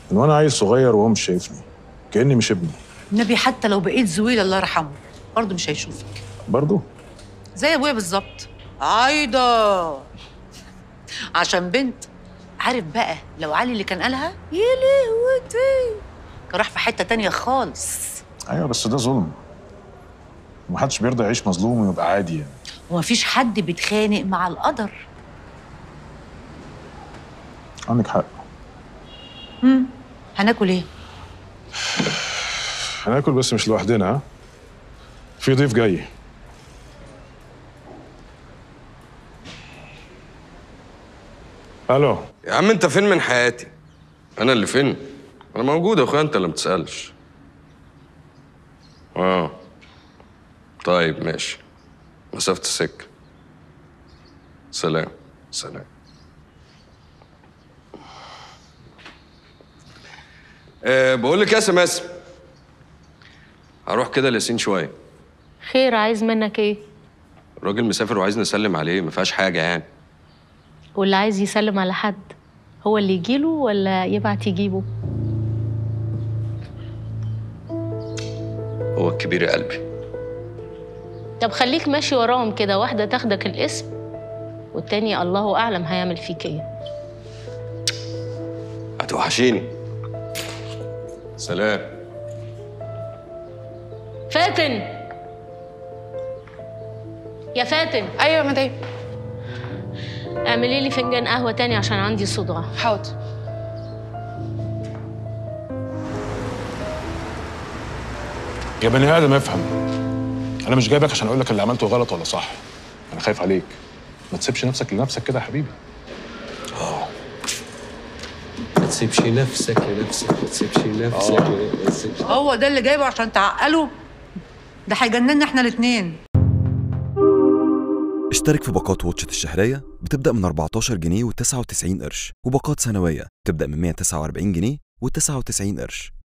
من وانا عيل صغير وهو مش شايفني كاني مش ابني النبي حتى لو بقيت زويل الله يرحمه برضه مش هيشوفك برضه زي ابويا بالظبط عايده عشان بنت عارف بقى لو علي اللي كان قالها يا لهوتي كان راح في حته تانية خالص ايوه بس ده ظلم ومحدش بيرضى يعيش مظلوم ويبقى عادي يعني ومفيش حد بيتخانق مع القدر عندك حق امم هناكل ايه هناكل بس مش لوحدنا ها في ضيف جاي الو يا عم انت فين من حياتي انا اللي فين انا موجود يا اخويا انت اللي متسالش اه طيب ماشي مسافة السكة سلام سلام أه بقول لك يا سماسم هروح كده لياسين شوية خير عايز منك ايه الراجل مسافر وعايز نسلم عليه ما فيهاش حاجة يعني واللي عايز يسلم على حد هو اللي يجيله ولا يبعت يجيبه هو الكبير يا قلبي طب خليك ماشي وراهم كده واحدة تاخدك الاسم والتاني الله أعلم هيعمل فيك ايه هتوحشيني سلام فاتن يا فاتن ايوه يا مدام اعملي لي فنجان قهوة تاني عشان عندي صداع حاضر يا بني ادم افهم انا مش جايبك عشان اقول لك اللي عملته غلط ولا صح انا خايف عليك ما تسيبش نفسك لنفسك كده يا حبيبي ما تسيبش نفسك لنفسك ما تسيبش نفسك ما تسيبش هو ده اللي جايبه عشان تعقله ده هيجننا احنا الاتنين اشترك في باقات واتشت الشهرية بتبدأ من 14 جنيه و99 قرش وباقات سنوية بتبدأ من 149 جنيه و99 قرش